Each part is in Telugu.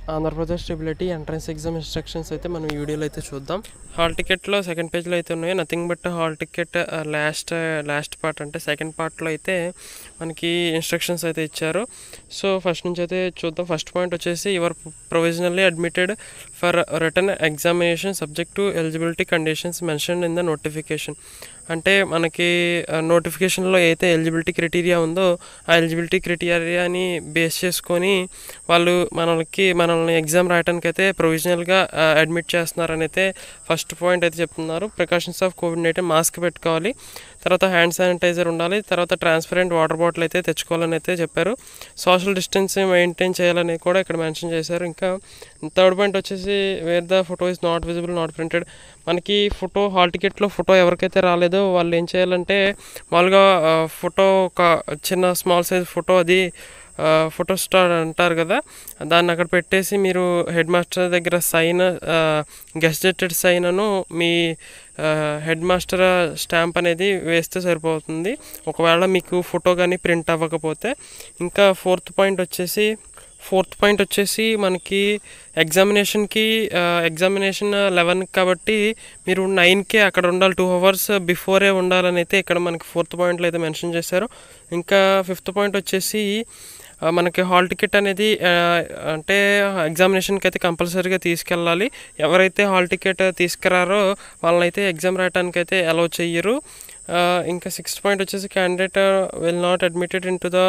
Andhra Pradesh stability entrance exam instructions అయితే మనం ఈ వీడియోలో అయితే చూద్దాం హాల్ టికెట్లో సెకండ్ పేజ్లో అయితే ఉన్నాయి nothing but hall ticket last last part అంటే సెకండ్ పార్ట్లో అయితే మనకి ఇన్స్ట్రక్షన్స్ అయితే ఇచ్చారు సో ఫస్ట్ నుంచి అయితే చూద్దాం ఫస్ట్ పాయింట్ వచ్చేసి your provisionally admitted for written examination subject to eligibility conditions mention in the notification అంటే మనకి నోటిఫికేషన్లో అయితే ఎలిజిబిలిటీ క్రైటీరియా ఉందో ఆ ఎలిజిబిలిటీ క్రైటీరియాని బేస్ చేసుకొని వాళ్ళు మనకి మనల్ని ఎగ్జామ్ రాయడానికి అయితే ప్రొవిజనల్గా అడ్మిట్ చేస్తున్నారని అయితే ఫస్ట్ పాయింట్ అయితే చెప్తున్నారు precautions of COVID nineteen mask పెట్టుకోవాలి తర్వాత హ్యాండ్ శానిటైజర్ ఉండాలి తర్వాత ట్రాన్స్పరెంట్ వాటర్ బాటిల్ అయితే తెచ్చుకోవాలని అయితే చెప్పారు సోషల్ డిస్టెన్స్ మెయింటైన్ చేయాలని కూడా ఇక్కడ మెన్షన్ చేశారు ఇంకా థర్డ్ పాయింట్ వచ్చేసి where the photo is not visible not printed మనకి ఫోటో హాల్ టికెట్లో ఫోటో ఎవరికైతే రాలేదో వాళ్ళు ఏం చేయాలంటే మామూలుగా ఫోటో ఒక చిన్న స్మాల్ సైజ్ ఫోటో అది ఫోటో స్టార్ అంటారు కదా దాన్ని అక్కడ పెట్టేసి మీరు హెడ్ మాస్టర్ దగ్గర సైన్ గెస్టెడ్ సైన్ అను మీ హెడ్ మాస్టర్ స్టాంప్ అనేది వేస్తే సరిపోతుంది ఒకవేళ మీకు ఫోటో కానీ ప్రింట్ అవ్వకపోతే ఇంకా ఫోర్త్ పాయింట్ వచ్చేసి ఫోర్త్ పాయింట్ వచ్చేసి మనకి ఎగ్జామినేషన్కి ఎగ్జామినేషన్ లెవెన్ కాబట్టి మీరు నైన్కే అక్కడ ఉండాలి టూ అవర్స్ బిఫోరే ఉండాలని అయితే ఇక్కడ మనకి ఫోర్త్ పాయింట్లో అయితే మెన్షన్ చేశారు ఇంకా ఫిఫ్త్ పాయింట్ వచ్చేసి ఆ, మనకి హాల్ టికెట్ అనేది ఆ, అంటే ఎగ్జామినేషన్కి అయితే కంపల్సరీగా తీసుకెళ్ళాలి ఎవరైతే హాల్ టికెట్ తీసుకురారో వాళ్ళనైతే ఎగ్జామ్ రాయడానికి అయితే అలౌ చెయ్యరు ఆ, ఇంకా సిక్స్త్ పాయింట్ వచ్చేసి candidate will not admitted in to the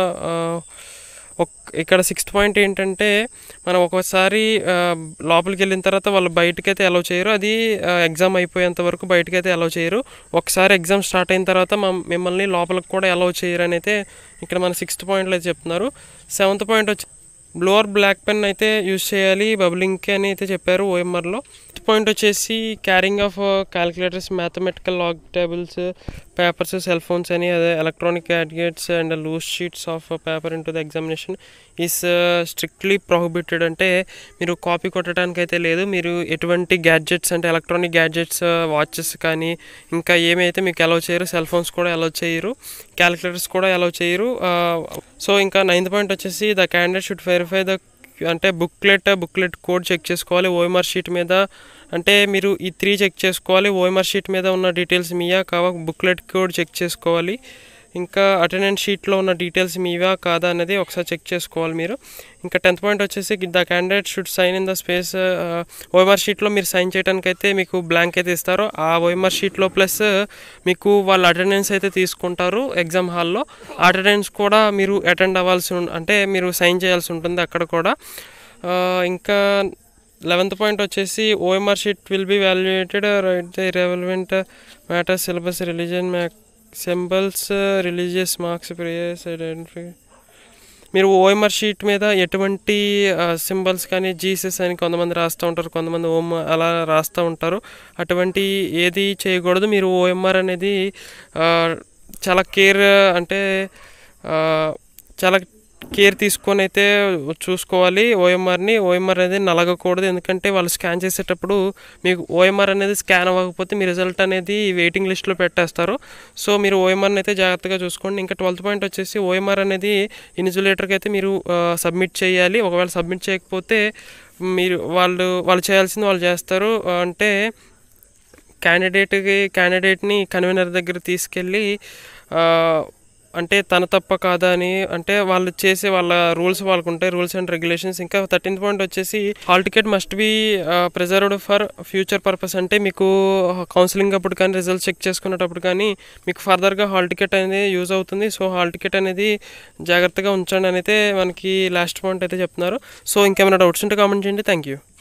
ఒక్- ఇక్కడ సిక్స్త్ పాయింట్ ఏంటంటే మనం ఒక్కోసారి ఆ, లోపలికి వెళ్ళిన తర్వాత వాళ్ళు బయటకి అయితే అలౌ చేయరు అది ఎగ్జామ్ అయిపోయేంత వరకు బయటకి అయితే అలౌ చేయరు ఒకసారి ఎగ్జామ్ స్టార్ట్ అయిన తర్వాత మమ్- మిమ్మల్ని లోపలికి కూడా అలౌ చేయరు అని అయితే ఇక్కడ మన సిక్స్త్ పాయింట్లో అయితే చెప్తున్నారు సెవెంత్ పాయింట్ వచ్చి బ్లోవర్ బ్లాక్ పెన్ అయితే యూజ్ చేయాలి బబ్లింగ్కి అని అయితే చెప్పారు ఓఎంఆర్లో పాయింట్ వచ్చేసి carrying of calculators mathematical log tables papers cell phones అని అదే electronic gadgets and loose sheets of paper in to the examination is strictly prohibited అంటే మీరు కాపీ కొట్టడానికి అయితే లేదు మీరు ఎటువంటి గ్యాడ్జెట్స్ అంటే ఎలక్ట్రానిక్ గ్యాడ్జెట్స్ వాచెస్ కానీ ఇంకా ఏమైతే మీకు అలౌ చేయరు సెల్ ఫోన్స్ కూడా అలౌ చేయరు క్యాలిక్యులేటర్స్ కూడా అలౌ చేయరు సో ఇంకా నైన్త్ పాయింట్ వచ్చేసి the candidate should verify the అంటే బుక్లెట్ బుక్లెట్ కోడ్ చెక్ చేసుకోవాలి ఓఎంఆర్ షీట్ మీద అంటే మీరు ఈ త్రీ చెక్ చేసుకోవాలి ఓఎంఆర్ షీట్ మీద ఉన్న డీటెయిల్స్ మీయా కావా బుక్లెట్ కోడ్ చెక్ చేసుకోవాలి ఇంకా అటెండెన్స్ షీట్లో ఉన్న డీటెయిల్స్ మీవా కాదా అనేది ఒకసారి చెక్ చేసుకోవాలి మీరు ఇంకా టెన్త్ పాయింట్ వచ్చేసి the candidate should sign in the space OMR షీట్లో మీరు సైన్ చేయడానికి అయితే మీకు బ్లాంక్ అయితే ఇస్తారు ఆ ఓఎంఆర్ షీట్లో ప్లస్ మీకు వాళ్ళ అటెండెన్స్ అయితే తీసుకుంటారు ఎగ్జామ్ హాల్లో ఆ అటెండెన్స్ కూడా మీరు అటెండ్ అవ్వాల్సి ఉం- అంటే మీరు సైన్ చేయాల్సి ఉంటుంది అక్కడ కూడా ఆ, ఇంకా లెవెంత్ పాయింట్ వచ్చేసి OMR sheet will be valuated write the irrelevant matter syllabus religion mac symbols religious marks prayers identify మీరు ఓఎంఆర్ షీట్ మీద ఎటువంటి సింబల్స్ కానీ జీసస్ అని కొంతమంది రాస్తూ ఉంటారు కొంతమంది ఓం అలా రాస్తూ ఉంటారు అటువంటి ఏది చేయకూడదు మీరు ఓఎంఆర్ అనేది ఆ, చాలా కేర్ అంటే ఆ, చాలా కేర్ తీసుకొని అయితే చూసుకోవాలి ఓఎంఆర్ని ఓఎంఆర్ అనేది నలగకూడదు ఎందుకంటే వాళ్ళు స్కాన్ చేసేటప్పుడు మీకు ఓఎంఆర్ అనేది స్కాన్ అవ్వకపోతే మీ రిజల్ట్ అనేది వెయిటింగ్ లిస్ట్లో పెట్టేస్తారు సో మీరు ఓఎంఆర్ని అయితే జాగ్రత్తగా చూసుకోండి ఇంకా ట్వెల్త్ పాయింట్ వచ్చేసి ఓఎంఆర్ అనేది ఇన్సులేటర్కి అయితే మీరు సబ్మిట్ చేయాలి ఒకవేళ సబ్మిట్ చేయకపోతే మీరు వాళ్ళు వాళ్ళు చేయాల్సింది వాళ్ళు చేస్తారు ఆ, అంటే క్యాండిడేట్కి క్యాండిడేట్ని కన్వీనర్ దగ్గర తీసుకెళ్ళి ఆ, అంటే తన తప్ప కాదా అని అంటే వాళ్ళు చేసే వాళ్ళ రూల్స్ వాళ్ళకు ఉంటాయి రూల్స్ అండ్ రెగ్యులేషన్స్ ఇంకా థర్టీన్త్ పాయింట్ వచ్చేసి hall ticket must be preserved for future purpose అంటే మీకు కౌన్సిలింగ్ అప్పుడు కానీ రిజల్ట్ చెక్ చేసుకునేటప్పుడు కానీ మీకు ఫర్దర్గా హాల్ టికెట్ అనేది యూజ్ అవుతుంది సో హాల్ టికెట్ అనేది జాగ్రత్తగా ఉంచండి అని అయితే మనకి లాస్ట్ పాయింట్ అయితే చెప్తున్నారు సో ఇంకేమైనా డౌట్స్ ఉంటే కామెంట్ చేయండి థ్యాంక్ యూ